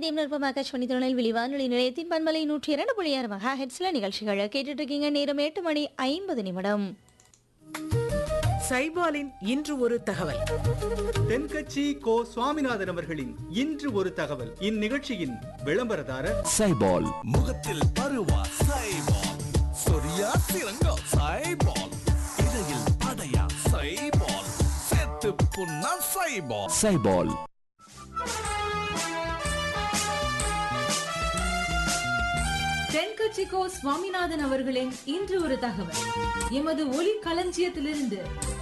இதயம் நற்பமாக சொன்னி திருநெல்வேலி வானொலி நிலையத்தின் பன்மலை நூற்றி இரண்டு புள்ளி ஆறு மகா ஹெட்ஸ்ல நிகழ்ச்சிகளை கேட்டுட்டு இருக்கீங்க நேரம் எட்டு மணி ஐம்பது நிமிடம் சைபாலின் இன்று ஒரு தகவல் தென்கட்சி கோ சுவாமிநாதன் அவர்களின் இன்று ஒரு தகவல் இந்நிகழ்ச்சியின் விளம்பரதாரர் சைபால் முகத்தில் பருவா சைபால் சொரியா சிறங்கா சைபால் இடையில் அடையா சைபால் சேர்த்து புண்ணா சைபால் சைபால் தென்கட்சிக்கோ சுவாமிநாதன் அவர்களின் இன்று ஒரு தகவல் எமது ஒளி களஞ்சியத்திலிருந்து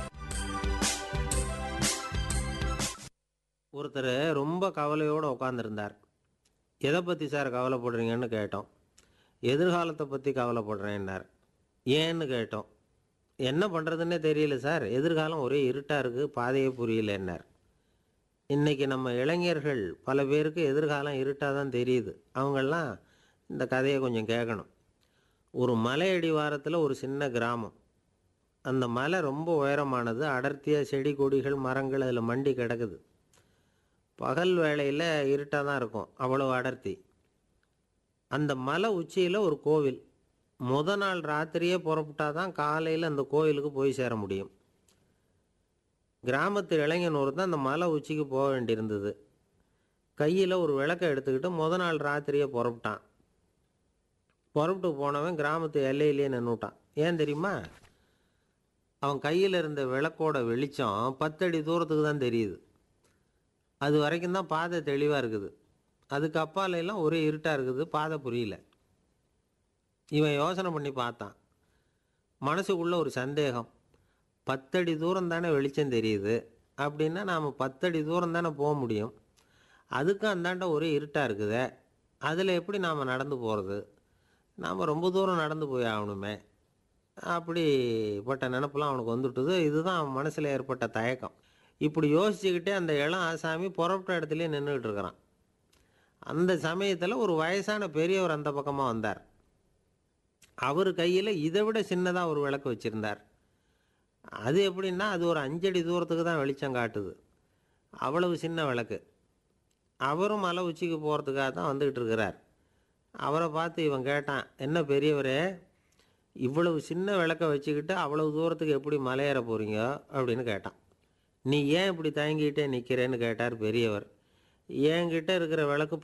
ஒருத்தர் ரொம்ப கவலையோடு உட்காந்துருந்தார் எதை பற்றி சார் கவலைப்படுறீங்கன்னு கேட்டோம் எதிர்காலத்தை பற்றி கவலைப்படுறேன்னார் ஏன்னு கேட்டோம் என்ன பண்ணுறதுன்னே தெரியல சார் எதிர்காலம் ஒரே இருட்டாக இருக்குது பாதையே புரியலன்னார் இன்றைக்கி நம்ம இளைஞர்கள் பல பேருக்கு எதிர்காலம் இருட்டாக தான் தெரியுது அவங்கெல்லாம் இந்த கதையை கொஞ்சம் கேட்கணும் ஒரு மலை அடிவாரத்தில் ஒரு சின்ன கிராமம் அந்த மலை ரொம்ப உயரமானது அடர்த்தியாக செடி கொடிகள் மரங்கள் அதில் மண்டி கிடக்குது பகல் வேளையில் இருட்டாக தான் இருக்கும் அவ்வளோ அடர்த்தி அந்த மலை உச்சியில் ஒரு கோவில் முத நாள் ராத்திரியே புறப்பட்டா தான் காலையில் அந்த கோவிலுக்கு போய் சேர முடியும் கிராமத்து இளைஞன் ஒருத்தன் அந்த மலை உச்சிக்கு போக வேண்டியிருந்தது கையில் ஒரு விளக்கை எடுத்துக்கிட்டு முத நாள் ராத்திரியே புறப்பட்டான் புறப்பட்டு போனவன் கிராமத்து எல்லையிலேயே நின்றுட்டான் ஏன் தெரியுமா அவன் கையில் இருந்த விளக்கோட வெளிச்சம் பத்தடி தூரத்துக்கு தான் தெரியுது அது வரைக்கும் தான் பாதை தெளிவாக இருக்குது அதுக்கு அப்பால எல்லாம் ஒரே இருட்டாக இருக்குது பாதை புரியல இவன் யோசனை பண்ணி பார்த்தான் மனசுக்குள்ள ஒரு சந்தேகம் பத்தடி தூரம் தானே வெளிச்சம் தெரியுது அப்படின்னா நாம் பத்தடி தூரம் தானே போக முடியும் அதுக்கும் அந்தாண்ட ஒரே இருட்டாக இருக்குதே அதில் எப்படி நாம் நடந்து போகிறது நாம் ரொம்ப தூரம் நடந்து போய் ஆகணுமே அப்படிப்பட்ட நினப்பெல்லாம் அவனுக்கு வந்துட்டுது இதுதான் அவன் மனசில் ஏற்பட்ட தயக்கம் இப்படி யோசிச்சுக்கிட்டே அந்த இளம் ஆசாமி புறப்பட்ட இடத்துலயே நின்றுக்கிட்டு இருக்கிறான் அந்த சமயத்தில் ஒரு வயசான பெரியவர் அந்த பக்கமாக வந்தார் அவர் கையில் இதை விட சின்னதாக ஒரு விளக்கு வச்சுருந்தார் அது எப்படின்னா அது ஒரு அஞ்சடி தூரத்துக்கு தான் வெளிச்சம் காட்டுது அவ்வளவு சின்ன விளக்கு அவரும் மலை உச்சிக்கு போகிறதுக்காக தான் வந்துக்கிட்டு இருக்கிறார் அவரை பார்த்து இவன் கேட்டான் என்ன பெரியவரே இவ்வளவு சின்ன விளக்கை வச்சுக்கிட்டு அவ்வளவு தூரத்துக்கு எப்படி மலையேற போகிறீங்க அப்படின்னு கேட்டான் நீ ஏன் இப்படி தயங்கிட்டே நிற்கிறேன்னு கேட்டார் பெரியவர் என்கிட்ட இருக்கிற விளக்கு